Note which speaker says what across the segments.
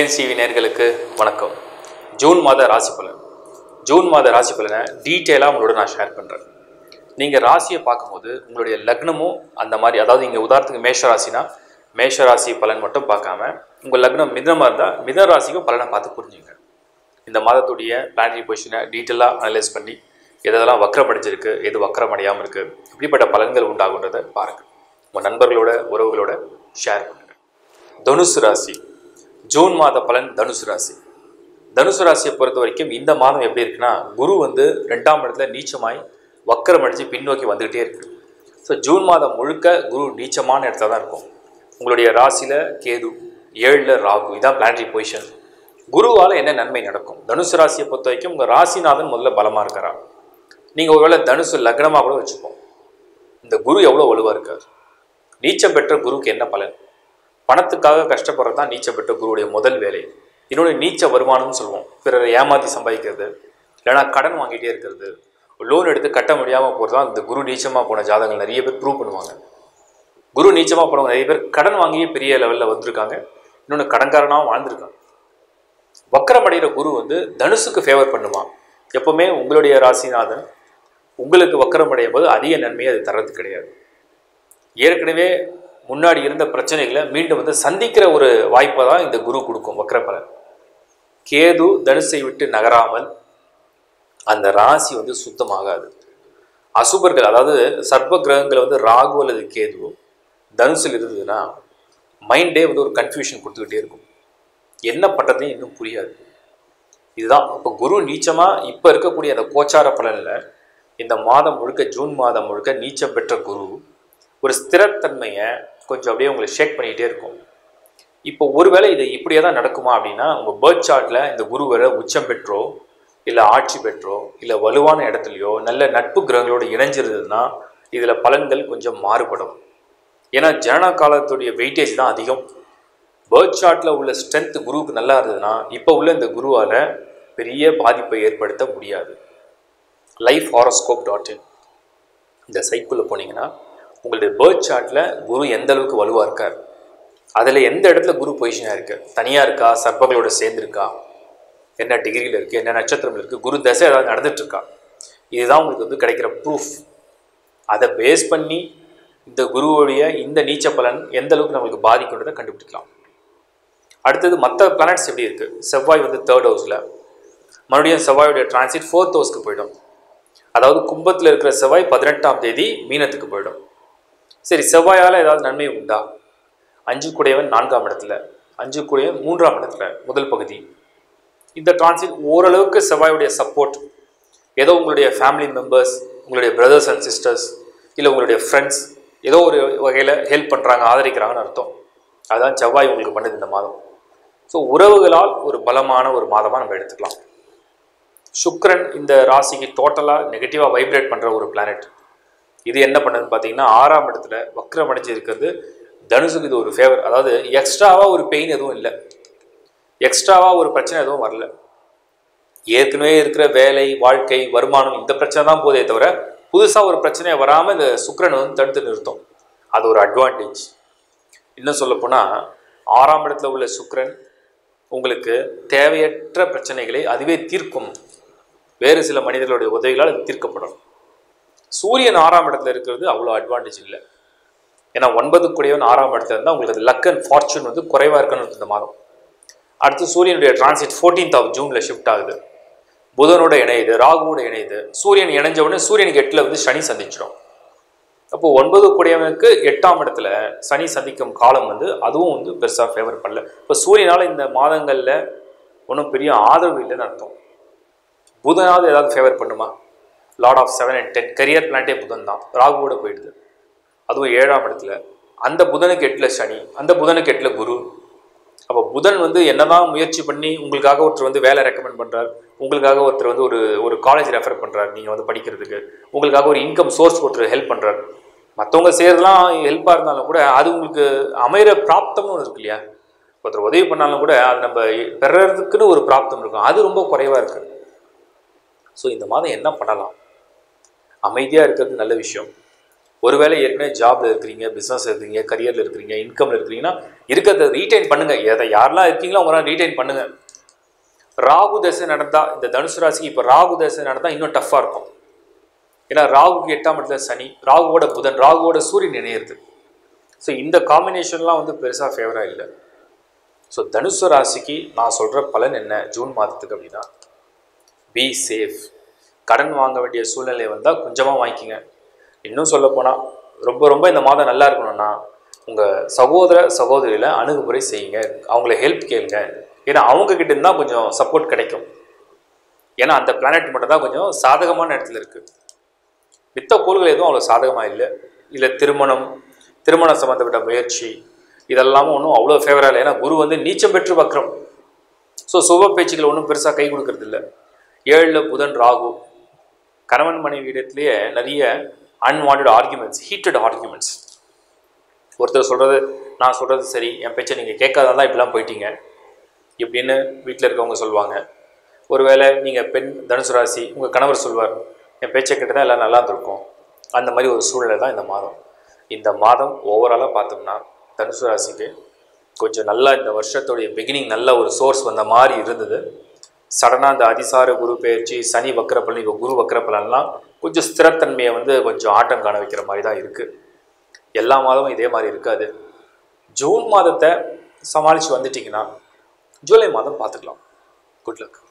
Speaker 1: Reliance TV நேர்களுக்கு வணக்கம் June மாத ராசி பலன் ஜூன் மாத ராசி பலனை டீட்டெயிலாக உங்களோட நான் ஷேர் பண்ணுறேன் நீங்கள் ராசியை பார்க்கும்போது உங்களுடைய லக்னமும் அந்த மாதிரி அதாவது இங்கே உதாரணத்துக்கு மேஷ ராசினா மேஷ ராசி பலன் மட்டும் பார்க்காம உங்கள் லக்னம் மிதமாக இருந்தால் மித ராசிக்கும் பலனை பார்த்து புரிஞ்சுங்க இந்த மாதத்துடைய பிளானரி பொசிஷனை டீட்டெயிலாக அனலைஸ் பண்ணி எதெல்லாம் வக்கரப்படிச்சிருக்கு எது வக்கரம் அடையாமல் இருக்குது இப்படிப்பட்ட பலன்கள் உண்டாகுன்றதை பாருங்கள் உங்கள் நண்பர்களோட உறவுகளோட ஷேர் பண்ணுங்கள் தனுசு ராசி ஜூன் மாத பலன் தனுசு ராசி தனுசு ராசியை பொறுத்த வரைக்கும் இந்த மாதம் எப்படி இருக்குன்னா குரு வந்து ரெண்டாம் இடத்துல நீச்சமாய் வக்கரம் அடித்து பின்னோக்கி வந்துக்கிட்டே இருக்கு ஸோ ஜூன் மாதம் முழுக்க குரு நீச்சமான இடத்துல தான் இருக்கும் உங்களுடைய ராசியில் கேது ஏழில் ராகு இதான் பிளானரி பொசிஷன் குருவால் என்ன நன்மை நடக்கும் தனுசு ராசியை பொறுத்த வரைக்கும் உங்கள் ராசிநாதன் முதல்ல பலமாக இருக்கிறார் நீங்கள் ஒருவேளை தனுசு லக்னமாக கூட வச்சுப்போம் இந்த குரு எவ்வளோ வலுவாக இருக்கார் நீச்சம் பெற்ற குருவுக்கு என்ன பலன் பணத்துக்காக கஷ்டப்படுறது தான் நீச்சம் பெற்ற குருவுடைய முதல் வேலை இன்னொன்று நீச்ச வருமானம்னு சொல்லுவோம் பிறரை ஏமாற்றி சம்பாதிக்கிறது இல்லைனா கடன் வாங்கிட்டே இருக்கிறது லோன் எடுத்து கட்ட முடியாமல் போகிறது தான் இந்த குரு நீச்சமாக போன ஜாதகங்கள் நிறைய பேர் ப்ரூவ் பண்ணுவாங்க குரு நீச்சமாக போனவங்க நிறைய பேர் கடன் வாங்கியே பெரிய லெவலில் வந்திருக்காங்க இன்னொன்று கடன்காரனாகவும் வாழ்ந்திருக்காங்க வக்கரமடைகிற குரு வந்து தனுசுக்கு ஃபேவர் பண்ணுமா எப்பவுமே உங்களுடைய ராசிநாதன் உங்களுக்கு வக்கரமடையும் போது அதிக நன்மையை அது தர்றது கிடையாது ஏற்கனவே முன்னாடி இருந்த பிரச்சனைகளை மீண்டும் வந்து சந்திக்கிற ஒரு வாய்ப்பை தான் இந்த குரு கொடுக்கும் வக்கரப்பலன் கேது தனுசை விட்டு நகராமல் அந்த ராசி வந்து சுத்தமாகாது அசுபர்கள் அதாவது சர்ப்ப கிரகங்கள் வந்து ராகு அல்லது கேது தனுசில் இருந்ததுன்னா மைண்டே வந்து ஒரு கன்ஃபியூஷன் கொடுத்துக்கிட்டே இருக்கும் என்ன பண்ணுறதுன்னு இன்னும் புரியாது இதுதான் இப்போ குரு நீச்சமாக இப்போ இருக்கக்கூடிய அந்த கோச்சார பலனில் இந்த மாதம் முழுக்க ஜூன் மாதம் முழுக்க நீச்சம் பெற்ற குரு ஒரு ஸ்திரத்தன்மையை கொஞ்சம் அப்படியே உங்களை ஷேக் பண்ணிக்கிட்டே இருக்கும் இப்போ ஒருவேளை இது இப்படியே தான் நடக்குமா அப்படின்னா உங்கள் பேர்த் சார்ட்டில் இந்த குரு வர உச்சம் பெற்றோ இல்லை ஆட்சி பெற்றோ இல்லை வலுவான இடத்துலையோ நல்ல நட்பு கிரகங்களோடு இணைஞ்சிருந்ததுன்னா இதில் பலன்கள் கொஞ்சம் மாறுபடும் ஏன்னா ஜனன காலத்துடைய வெயிட்டேஜ் தான் அதிகம் பேர்த் சார்ட்டில் உள்ள ஸ்ட்ரென்த் குருவுக்கு நல்லா இருந்ததுன்னா இப்போ உள்ள இந்த குருவால் பெரிய பாதிப்பை ஏற்படுத்த முடியாது லைஃப் ஹாரோஸ்கோப் டாட் இன் இந்த சைக்குள்ளே போனீங்கன்னா உங்களுடைய பேர்த் சார்ட்டில் குரு எந்த அளவுக்கு வலுவாக இருக்கார் அதில் எந்த இடத்துல குரு பொசிஷனாக இருக்கு தனியாக இருக்கா சர்ப்பங்களோட சேர்ந்துருக்கா என்ன டிகிரியில் இருக்குது என்ன நட்சத்திரம் இருக்குது குரு தசை ஏதாவது நடந்துட்டு இருக்கா இதுதான் உங்களுக்கு வந்து கிடைக்கிற ப்ரூஃப் அதை பேஸ் பண்ணி இந்த குருவுடைய இந்த நீச்ச பலன் எந்த அளவுக்கு நம்மளுக்கு பாதிக்குன்றதை கண்டுபிடிக்கலாம் அடுத்தது மற்ற பிளானட்ஸ் எப்படி இருக்குது செவ்வாய் வந்து தேர்ட் ஹவுஸில் மறுபடியும் செவ்வாயுடைய டிரான்சிட் ஃபோர்த் ஹவுஸ்க்கு போயிடும் அதாவது கும்பத்தில் இருக்கிற செவ்வாய் பதினெட்டாம் தேதி மீனத்துக்கு போயிடும் சரி செவ்வாயால் ஏதாவது நன்மை உண்டா அஞ்சு கூடையவன் நான்காம் இடத்துல அஞ்சு கூடையவன் மூன்றாம் இடத்துல முதல் பகுதி இந்த டிரான்சிட் ஓரளவுக்கு செவ்வாயுடைய சப்போர்ட் ஏதோ உங்களுடைய ஃபேமிலி மெம்பர்ஸ் உங்களுடைய பிரதர்ஸ் அண்ட் சிஸ்டர்ஸ் இல்லை உங்களுடைய ஃப்ரெண்ட்ஸ் ஏதோ ஒரு வகையில் ஹெல்ப் பண்ணுறாங்க ஆதரிக்கிறாங்கன்னு அர்த்தம் அதுதான் செவ்வாய் உங்களுக்கு பண்ணுது இந்த மாதம் ஸோ உறவுகளால் ஒரு பலமான ஒரு மாதமாக நம்ம எடுத்துக்கலாம் சுக்ரன் இந்த ராசிக்கு டோட்டலாக நெகட்டிவாக வைப்ரேட் பண்ணுற ஒரு பிளானட் இது என்ன பண்ணுதுன்னு பார்த்தீங்கன்னா ஆறாம் இடத்துல வக்ரம் அடைஞ்சு இருக்கிறது தனுசுக்கு இது ஒரு ஃபேவர் அதாவது எக்ஸ்ட்ராவாக ஒரு பெயின் எதுவும் இல்லை எக்ஸ்ட்ராவாக ஒரு பிரச்சனை எதுவும் வரல ஏற்கனவே இருக்கிற வேலை வாழ்க்கை வருமானம் இந்த பிரச்சனை தான் போதே தவிர புதுசாக ஒரு பிரச்சனையை வராமல் இந்த சுக்ரன் வந்து தடுத்து நிறுத்தும் அது ஒரு அட்வான்டேஜ் இன்னும் சொல்லப்போனால் ஆறாம் இடத்துல உள்ள சுக்ரன் உங்களுக்கு தேவையற்ற பிரச்சனைகளை அதுவே தீர்க்கும் வேறு சில மனிதர்களுடைய உதவிகளால் அது தீர்க்கப்படும் சூரியன் ஆறாம் இடத்துல இருக்கிறது அவ்வளோ அட்வான்டேஜ் இல்லை ஏன்னா ஒன்பது கூடியவன் ஆறாம் இடத்துல இருந்தால் உங்களுக்கு லக் அண்ட் ஃபார்ச்சூன் வந்து குறைவாக இருக்குன்னு இந்த மாதம் அடுத்து சூரியனுடைய டிரான்சிட் ஃபோர்டீன்த் ஆஃப் ஜூனில் ஷிஃப்ட் ஆகுது புதனோட இணையுது ராகுவோட இணையுது சூரியன் இணைஞ்ச உடனே சூரியனுக்கு எட்டில் வந்து சனி சந்திச்சிடும் அப்போ ஒன்பது கூடியவனுக்கு எட்டாம் இடத்துல சனி சந்திக்கும் காலம் வந்து அதுவும் வந்து பெருசாக ஃபேவர் பண்ணல இப்போ சூரியனால் இந்த மாதங்களில் ஒன்றும் பெரிய ஆதரவு இல்லைன்னு அர்த்தம் புதனாவது ஏதாவது ஃபேவர் பண்ணுமா lord of seven and ten career பிளான்ட்டே புதன் தான் ராகுவோட போயிடுது அதுவும் ஏழாம் இடத்துல அந்த புதனுக்கு எட்டில் சனி அந்த புதனுக்கு எட்டில் குரு அப்போ புதன் வந்து என்னதான் முயற்சி பண்ணி உங்களுக்காக ஒருத்தர் வந்து வேலை ரெக்கமெண்ட் பண்ணுறார் உங்களுக்காக ஒருத்தர் வந்து ஒரு ஒரு காலேஜ் ரெஃபர் பண்ணுறார் நீங்கள் வந்து படிக்கிறதுக்கு உங்களுக்காக ஒரு இன்கம் சோர்ஸ் ஒருத்தர் ஹெல்ப் பண்ணுறார் மற்றவங்க செய்கிறதுலாம் ஹெல்ப்பாக இருந்தாலும் கூட அது உங்களுக்கு அமைகிற பிராப்தம்னு ஒன்று இருக்கு இல்லையா ஒருத்தர் உதவி பண்ணாலும் கூட அது நம்ம பெறறதுக்குன்னு ஒரு பிராப்தம் இருக்கும் அது ரொம்ப குறைவாக இருக்குது ஸோ இந்த மாதம் என்ன பண்ணலாம் அமைதியாக இருக்கிறது நல்ல விஷயம் ஒருவேளை ஏற்கனவே ஜாப்ல இருக்கிறீங்க பிஸ்னஸ் இருக்கிறீங்க கரியர்ல இருக்கிறீங்க இன்கம்ல இருக்கிறீங்கன்னா இருக்கிறத ரீட்டைன் பண்ணுங்க எதை யாரெல்லாம் இருக்கீங்களோ அவங்களாம் ரீட்டைன் பண்ணுங்க ராகு தசை நடந்தா இந்த தனுசு ராசிக்கு இப்போ ராகு தசை நடந்தா இன்னும் டஃப்பாக இருக்கும் ஏன்னா ராகுக்கு எட்டாம் இடத்துல சனி ராகுவோட புதன் ராகுவோட சூரியன் இணையிறது ஸோ இந்த காம்பினேஷன்லாம் வந்து பெருசாக ஃபேவராக இல்லை ஸோ தனுசு ராசிக்கு நான் சொல்கிற பலன் என்ன ஜூன் மாதத்துக்கு அப்படின்னா பி சேஃப் கடன் வாங்க வேண்டிய சூழ்நிலை வந்தால் கொஞ்சமாக வாங்கிக்கிங்க இன்னும் சொல்லப்போனால் ரொம்ப ரொம்ப இந்த மாதம் நல்லா இருக்கணும்னா உங்கள் சகோதர சகோதரியில் அணுகுமுறை செய்யுங்க அவங்கள ஹெல்ப் கேளுங்க ஏன்னா அவங்க கிட்ட இருந்தால் கொஞ்சம் சப்போர்ட் கிடைக்கும் ஏன்னா அந்த பிளானட் மட்டும் தான் கொஞ்சம் சாதகமான இடத்துல இருக்குது மித்த கோள்கள் எதுவும் அவ்வளோ சாதகமாக இல்லை இல்லை திருமணம் திருமணம் சம்மந்தப்பட்ட முயற்சி இதெல்லாமும் ஒன்றும் அவ்வளோ ஃபேவராக இல்லை ஏன்னா குரு வந்து நீச்சம் பெற்று வக்ரம் ஸோ சுப பேச்சுக்கள் ஒன்றும் பெருசாக கை கொடுக்கறது இல்லை ஏழில் புதன் ராகு கணவன் மனைவி இடத்துலையே நிறைய அன்வான்ட் ஆர்குமெண்ட்ஸ் ஹீட்டட் ஆர்குமெண்ட்ஸ் ஒருத்தர் சொல்கிறது நான் சொல்கிறது சரி என் பேச்சை நீங்கள் கேட்காதான் தான் இப்படிலாம் போயிட்டீங்க இப்படின்னு வீட்டில் இருக்கவங்க சொல்லுவாங்க ஒருவேளை நீங்கள் பெண் தனுசு ராசி உங்கள் கணவர் சொல்வார் என் பேச்சை கேட்டு தான் எல்லாம் நல்லா இருந்திருக்கும் அந்த மாதிரி ஒரு சூழ்நிலை தான் இந்த மாதம் இந்த மாதம் ஓவராலாக பார்த்தோம்னா தனுசு ராசிக்கு கொஞ்சம் நல்லா இந்த வருஷத்துடைய பிகினிங் நல்ல ஒரு சோர்ஸ் வந்த மாதிரி இருந்தது சடனாக இந்த அதிசார குரு பயிற்சி சனி வக்கரப்பலன் இப்போ குரு வக்கரப்பலன்லாம் கொஞ்சம் ஸ்திரத்தன்மையை வந்து கொஞ்சம் ஆட்டம் காண வைக்கிற மாதிரி தான் இருக்குது எல்லா மாதமும் இதே மாதிரி இருக்காது ஜூன் மாதத்தை சமாளித்து வந்துட்டிங்கன்னா ஜூலை மாதம் பார்த்துக்கலாம் குட் லக்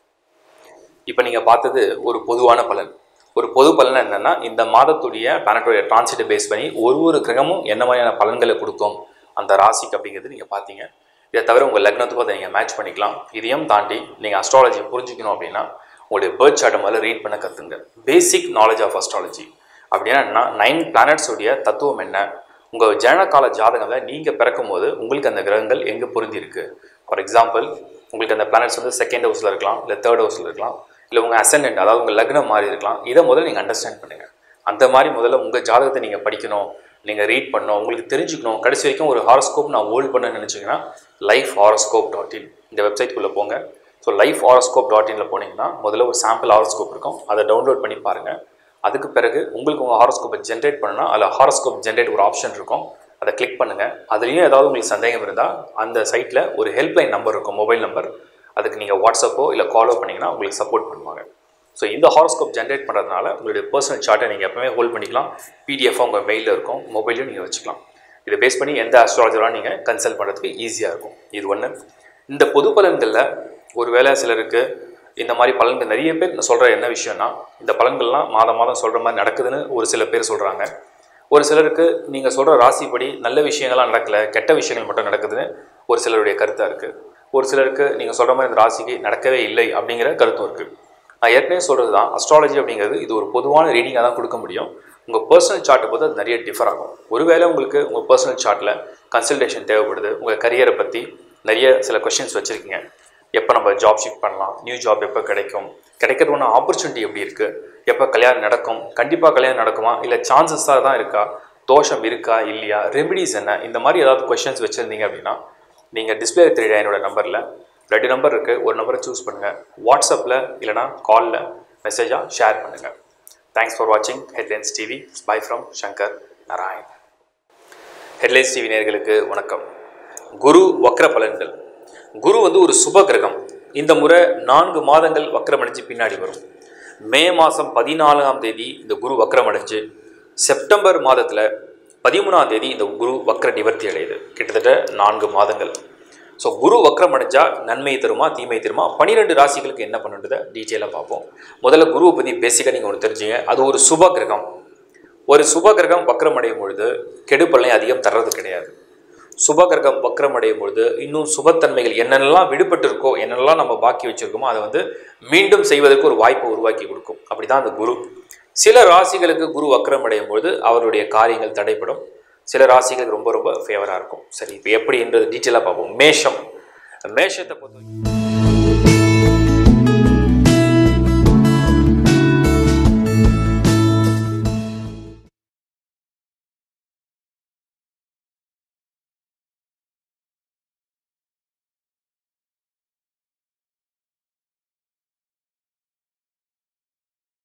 Speaker 1: இப்போ நீங்கள் பார்த்தது ஒரு பொதுவான பலன் ஒரு பொது பலன் என்னென்னா இந்த மாதத்துடைய பிளானட்டோடைய டிரான்சிட்டை பேஸ் பண்ணி ஒரு ஒரு கிரகமும் என்ன மாதிரியான பலன்களை கொடுக்கும் அந்த ராசிக்கு அப்படிங்கிறது நீங்கள் பார்த்தீங்க இதை தவிர உங்கள் லக்னத்துக்கும் அதை நீங்கள் மேட்ச் பண்ணிக்கலாம் இதையும் தாண்டி நீங்கள் அஸ்ட்ராலஜி புரிஞ்சுக்கணும் அப்படின்னா உங்களுடைய பேர்த் சார்ட்டை முதல்ல ரீட் பண்ண கற்றுங்க பேசிக் நாலேஜ் ஆஃப் அஸ்ட்ராலஜி அப்படின்னா என்ன நைன் பிளானட்ஸுடைய தத்துவம் என்ன உங்கள் ஜனகால ஜாதகத்தில் நீங்கள் பிறக்கும் போது உங்களுக்கு அந்த கிரகங்கள் எங்கே பொருந்தி இருக்கு ஃபார் எக்ஸாம்பிள் உங்களுக்கு அந்த பிளானட்ஸ் வந்து செகண்ட் ஹவுஸில் இருக்கலாம் இல்லை தேர்ட் ஹவுஸில் இருக்கலாம் இல்லை உங்கள் அசண்டன்ட் அதாவது உங்கள் லக்னம் மாறி இருக்கலாம் இதை முதல்ல நீங்கள் அண்டர்ஸ்டாண்ட் பண்ணுங்கள் அந்த மாதிரி முதல்ல உங்கள் ஜாதகத்தை நீங்கள் படிக்கணும் நீங்கள் ரீட் பண்ணணும் உங்களுக்கு தெரிஞ்சுக்கணும் கடைசி வரைக்கும் ஒரு ஹாரோஸ்கோப் நான் ஹோல்ட் பண்ண நினச்சிங்கன்னா லைஃப் ஹாரோஸ்கோப் டாட் இன் இந்த வெப்சைட்குள்ளே போங்க ஸோ லைஃப் ஹாரோஸ்கோப் டாட் இனில் போனீங்கன்னா முதல்ல ஒரு சாம்பிள் ஹாரோஸ்கோப் இருக்கும் அதை டவுன்லோட் பண்ணி பாருங்கள் அதுக்கு பிறகு உங்களுக்கு உங்கள் ஹாரோஸ்கோப்பை ஜென்ரேட் பண்ணணும்னா அதில் ஹாரோஸ்கோப் ஜென்ரேட் ஒரு ஆப்ஷன் இருக்கும் அதை கிளிக் பண்ணுங்கள் அதுலேயும் ஏதாவது உங்களுக்கு சந்தேகம் இருந்தால் அந்த சைட்டில் ஒரு ஹெல்ப்லைன் நம்பர் இருக்கும் மொபைல் நம்பர் அதுக்கு நீங்கள் வாட்ஸ்அப்போ இல்லை காலோ பண்ணிங்கன்னா உங்களுக்கு சப்போர்ட் பண்ணுவாங்க ஸோ இந்த ஹாரோஸ்கோப் ஜென்ரேட் பண்ணுறதுனால உங்களுடைய பர்சனல் சார்ட்டை நீங்கள் எப்பவுமே ஹோல்ட் பண்ணிக்கலாம் பிடிஎஃபாக உங்கள் மெயிலில் இருக்கும் மொபைலையும் நீங்கள் வச்சுக்கலாம் இதை பேஸ் பண்ணி எந்த அஸ்ட்ராலஜராக நீங்கள் கன்சல்ட் பண்ணுறதுக்கு ஈஸியாக இருக்கும் இது ஒன்று இந்த பொது பலன்களில் ஒருவேளை சிலருக்கு இந்த மாதிரி பலன்கள் நிறைய பேர் சொல்கிற என்ன விஷயம்னா இந்த பலன்கள்லாம் மாதம் மாதம் சொல்கிற மாதிரி நடக்குதுன்னு ஒரு சில பேர் சொல்கிறாங்க ஒரு சிலருக்கு நீங்கள் சொல்கிற ராசிப்படி நல்ல விஷயங்கள்லாம் நடக்கலை கெட்ட விஷயங்கள் மட்டும் நடக்குதுன்னு ஒரு சிலருடைய கருத்தாக இருக்குது ஒரு சிலருக்கு நீங்கள் சொல்கிற மாதிரி இந்த ராசிக்கு நடக்கவே இல்லை அப்படிங்கிற கருத்தும் இருக்குது நான் ஏற்கனவே சொல்கிறது தான் அஸ்ட்ராலஜி அப்படிங்கிறது இது ஒரு பொதுவான ரீடிங்காக தான் கொடுக்க முடியும் உங்கள் பர்சனல் சார்ட்டை பொறுத்து அது நிறைய டிஃபர் ஆகும் ஒருவேளை உங்களுக்கு உங்கள் பர்சனல் சார்ட்டில் கன்சல்டேஷன் தேவைப்படுது உங்கள் கரியரை பற்றி நிறைய சில கொஷின்ஸ் வச்சுருக்கீங்க எப்போ நம்ம ஜாப் ஷிஃப்ட் பண்ணலாம் நியூ ஜாப் எப்போ கிடைக்கும் கிடைக்கிறதுக்கான ஆப்பர்ச்சுனிட்டி எப்படி இருக்குது எப்போ கல்யாணம் நடக்கும் கண்டிப்பாக கல்யாணம் நடக்குமா இல்லை சான்சஸாக தான் இருக்கா தோஷம் இருக்கா இல்லையா ரெமிடிஸ் என்ன இந்த மாதிரி ஏதாவது கொஷின்ஸ் வச்சுருந்தீங்க அப்படின்னா நீங்கள் டிஸ்பிளே தெரியுற என்னோட நம்பரில் ரெண்டு நம்பர் இருக்குது ஒரு நம்பரை சூஸ் பண்ணுங்கள் வாட்ஸ்அப்பில் இல்லைனா காலில் மெசேஜாக ஷேர் பண்ணுங்கள் தேங்க்ஸ் ஃபார் வாட்சிங் headlines TV bye from Shankar Narayan headlines TV நேயர்களுக்கு வணக்கம் குரு வக்ர பலன்கள் குரு வந்து ஒரு சுப கிரகம் இந்த முறை நான்கு மாதங்கள் வக்ரமடைஞ்சு பின்னாடி வரும் மே மாதம் பதினாலாம் தேதி இந்த குரு வக்ரமடைஞ்சு செப்டம்பர் மாதத்தில் பதிமூணாம் தேதி இந்த குரு வக்ர நிவர்த்தி அடையுது கிட்டத்தட்ட நான்கு மாதங்கள் ஸோ குரு வக்ரம் அடைஞ்சா நன்மை தருமா தீமை தருமா பன்னிரெண்டு ராசிகளுக்கு என்ன பண்ணுன்றதை டீட்டெயிலாக பார்ப்போம் முதல்ல குருவை பற்றி பேசிக்காக நீங்கள் ஒன்று தெரிஞ்சுங்க அது ஒரு சுப கிரகம் ஒரு சுப கிரகம் வக்ரம் அடையும் பொழுது கெடுபலனை அதிகம் தர்றது கிடையாது சுப கிரகம் வக்ரம் அடையும் பொழுது இன்னும் சுபத்தன்மைகள் என்னென்னலாம் விடுபட்டு இருக்கோ என்னென்னலாம் நம்ம பாக்கி வச்சிருக்கோமோ அதை வந்து மீண்டும் செய்வதற்கு ஒரு வாய்ப்பை உருவாக்கி கொடுக்கும் அப்படி தான் அந்த குரு சில ராசிகளுக்கு குரு வக்ரம் அடையும் பொழுது அவருடைய காரியங்கள் தடைப்படும் சில ராசிகளுக்கு ரொம்ப ரொம்ப ஃபேவராக இருக்கும் சரி இப்போ எப்படின்றது டீட்டெயிலாக பார்ப்போம் மேஷம் மேஷத்தை பொறுத்த வரைக்கும்